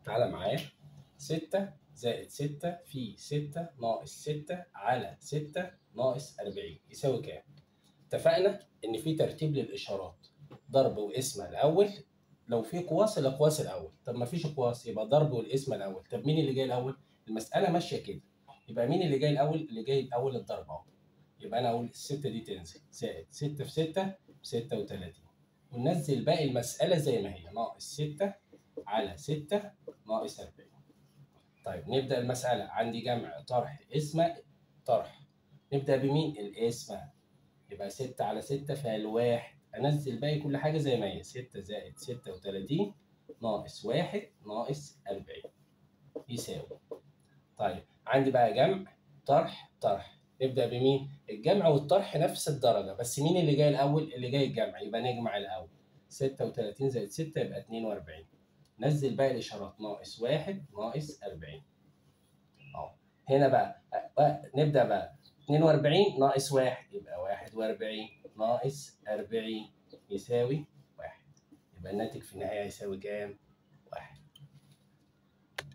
تعالى معايا 6 زائد 6 في 6 ناقص 6 على 6 ناقص 40 يساوي كام؟ اتفقنا ان في ترتيب للاشارات ضرب وقسمه الاول لو في قواس الاقواس الاول طب ما فيش قواس يبقى ضرب والقسمه الاول طب مين اللي جاي الاول؟ المساله ماشيه كده يبقى مين اللي جاي الاول؟ اللي جاي الاول الضرب اهو يبقى انا اقول الستة دي تنزل زائد 6 في 6 ب 36 وننزل باقي المسألة زي ما هي ناقص 6 على 6 ناقص 40 طيب نبدأ المسألة عندي جمع طرح اسمة طرح نبدأ بمين؟ الاسمة يبقى 6 على 6 فالواحد أنزل باقي كل حاجة زي ما هي 6 زائد 36 ناقص 1 ناقص 40 يساوي طيب عندي بقى جمع طرح طرح نبدأ بمين؟ الجمع والطرح نفس الدرجة بس مين اللي جاي الأول؟ اللي جاي الجمع يبقى نجمع الأول 36 زائد 6 يبقى 42 نزل باقي الإشارات ناقص 1 ناقص 40 أهو هنا بقى بقى نبدأ بقى 42 ناقص 1 يبقى 41 ناقص 40 يساوي 1 يبقى الناتج في النهاية يساوي كام؟ 1